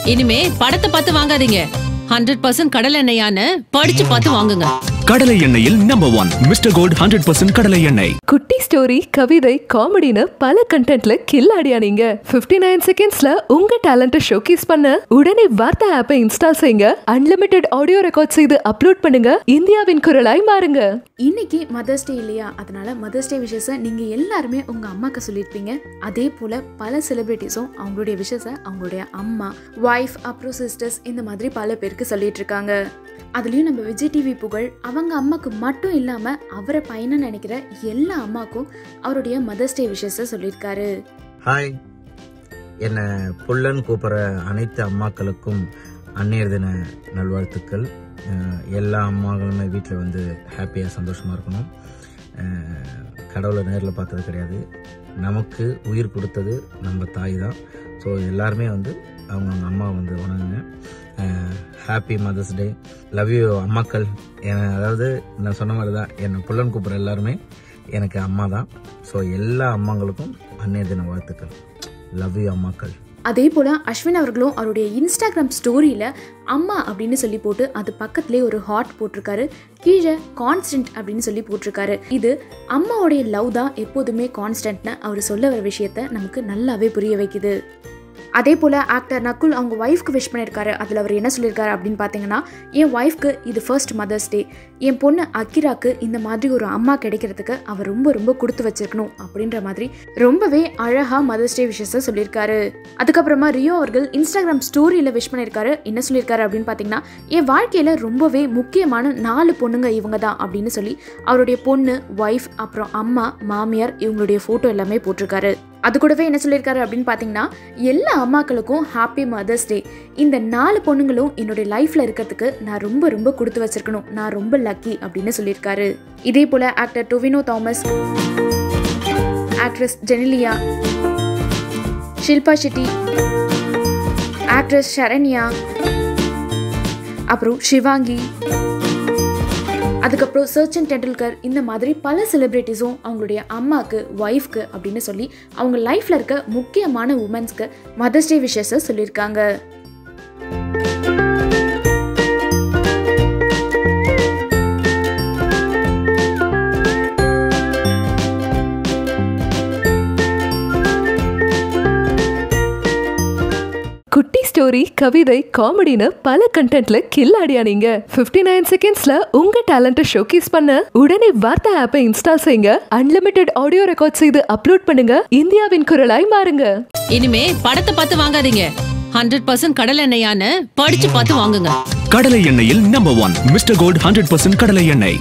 இனிமே படத்தை பார்த்து வாங்காதீங்க ஹண்ட்ரட் பர்சன்ட் கடல் எண்ணெயான்னு படிச்சு பார்த்து வாங்குங்க கடலை எண்ணெயில் number one Mister Gold hundred percent கடலை எண்ணெய் குட்டி ஸ்டோரி கவிதை காமெடின்னு பல கண்டென்ட்ல கில்லாடியா நீங்க 59 நைன் செகண்ட்ஸ்ல உங்க டேலண்ட்டை ஷோகேஸ் பண்ண உடனே வார்த்தை ஆப்பை இன்ஸ்டால் செய்யுங்க அன்லிமிட்டெட் ஆடியோ ரெக்கார்ட் செய்து அப்லோட் பண்ணுங்க இந்தியாவின் குரலாய் மாறுங்க இன்னைக்கு மதர்ஸ் டே இல்லையா அதனால மதர்ஸ் டே விஷஸை நீங்க எல்லாருமே உங்க அம்மாக்கு சொல்லியிருப்பீங்க அதே போல பல செலிபிரிட்டிஸும் அவங்களுடைய விஷஸை அவங்களுடைய அம்மா ஒய்ஃப் அப்புறம் சிஸ்டர்ஸ் இந்த மாதிரி பல பேருக்கு சொல்லிட்டு இருக்காங்க அதுலயும் நம்ம விஜய் டிவி புகழ் அவங்க அம்மாக்கு மட்டும் இல்லாம அவரை பையனை நினைக்கிற எல்லா அம்மாக்கும் அவருடைய மதர்ஸ் டே விஷஸை சொல்லியிருக்காரு ஹாய் என்னை புல்லன் கூப்பிட்ற அனைத்து அம்மாக்களுக்கும் அன்னையர் தின நல்வாழ்த்துக்கள் அஹ் எல்லா அம்மாக்களுமே வீட்டில் வந்து ஹாப்பியாக சந்தோஷமாக இருக்கணும் அஹ் கடவுளை நேரில் பார்த்தது கிடையாது நமக்கு உயிர் கொடுத்தது நம்ம தாய் தான் ஸோ எல்லாருமே வந்து அவங்கவுங்க அம்மா வந்து வணங்குங்க happy Mother's Day love you அம்மாக்கள் என அதாவது நான் சொன்ன மாதிரி தான் என்னை புல்லன் கூப்பிட்ற எல்லாருமே எனக்கு அம்மா தான் ஸோ எல்லா அம்மாங்களுக்கும் அன்னைய தின வாழ்த்துக்கள் லவ் யூ அம்மாக்கள் அதே போல் அஸ்வின் அவர்களும் அவருடைய இன்ஸ்டாகிராம் ஸ்டோரியில் அம்மா அப்படின்னு சொல்லி போட்டு அது பக்கத்துலேயே ஒரு ஹார்ட் போட்டிருக்காரு கீழே கான்ஸ்டன்ட் அப்படின்னு சொல்லி போட்டிருக்காரு இது அம்மாவுடைய லவ் தான் எப்போதுமே கான்ஸ்டன்ட்னு அவர் சொல்ல வர விஷயத்த நமக்கு நல்லாவே புரிய வைக்குது அதே போல் ஆக்டர் நக்குல் அவங்க ஒய்ஃப்க்கு விஷ் பண்ணியிருக்காரு அதில் அவர் என்ன சொல்லியிருக்காரு அப்படின்னு பார்த்தீங்கன்னா என் ஒய்ஃப்க்கு இது ஃபர்ஸ்ட் மதர்ஸ் டே என் பொண்ணு அக்கிராக்கு இந்த மாதிரி ஒரு அம்மா கிடைக்கிறதுக்கு அவர் ரொம்ப ரொம்ப கொடுத்து வச்சிருக்கணும் அப்படின்ற மாதிரி ரொம்பவே அழகாக மதர்ஸ் டே விஷயத்தை சொல்லியிருக்காரு அதுக்கப்புறமா ரியோ அவர்கள் இன்ஸ்டாகிராம் ஸ்டோரியில் விஷ் பண்ணியிருக்காரு என்ன சொல்லியிருக்காரு அப்படின்னு பார்த்தீங்கன்னா என் வாழ்க்கையில் ரொம்பவே முக்கியமான நாலு பொண்ணுங்க இவங்க தான் அப்படின்னு சொல்லி அவருடைய பொண்ணு ஒய்ஃப் அப்புறம் அம்மா மாமியார் இவங்களுடைய ஃபோட்டோ எல்லாமே போட்டிருக்காரு அது கூடவே என்ன சொல்லியிருக்காரு அப்படின்னு பார்த்தீங்கன்னா எல்லா அம்மாக்களுக்கும் ஹாப்பி மதர்ஸ் டே இந்த நாலு பொண்ணுங்களும் என்னுடைய லைஃப்பில் இருக்கிறதுக்கு நான் ரொம்ப ரொம்ப கொடுத்து வச்சிருக்கணும் நான் ரொம்ப லக்கி அப்படின்னு சொல்லியிருக்காரு இதே போல் actor Tovino Thomas actress Genelia Shilpa Shetty actress Saranya அப்புறம் ஷிவாங்கி அதுக்கப்புறம் சச்சின் டெண்டுல்கர் இந்த மாதிரி பல செலிப்ரிட்டிஸும் அவங்களுடைய அம்மாக்கு ஒய்ஃப்க்கு அப்படின்னு சொல்லி அவங்க லைஃப்பில் இருக்க முக்கியமான உமன்ஸ்க்கு மதர்ஸ் டே விஷஸை சொல்லியிருக்காங்க குட்டி ஸ்டோரி கவிதை காமெடின்னு பல கண்டென்ட்ல கில்லாடியா நீங்க 59 நைன் செகண்ட்ஸ்ல உங்க டேலண்ட்டை ஷோகேஸ் பண்ண உடனே வார்த்தை ஆப்பை இன்ஸ்டால் செய்யுங்க அன்லிமிட்டெட் ஆடியோ ரெக்கார்ட் செய்து அப்லோட் பண்ணுங்க இந்தியாவின் குரலாய் மாறுங்க இனிமே படத்தை பார்த்து வாங்காதீங்க ஹண்ட்ரட் பர்சன்ட் கடல் எண்ணெயான்னு படிச்சு பார்த்து வாங்குங்க கடலை எண்ணெயில் number one Mister Gold hundred percent கடலை எண்ணெய்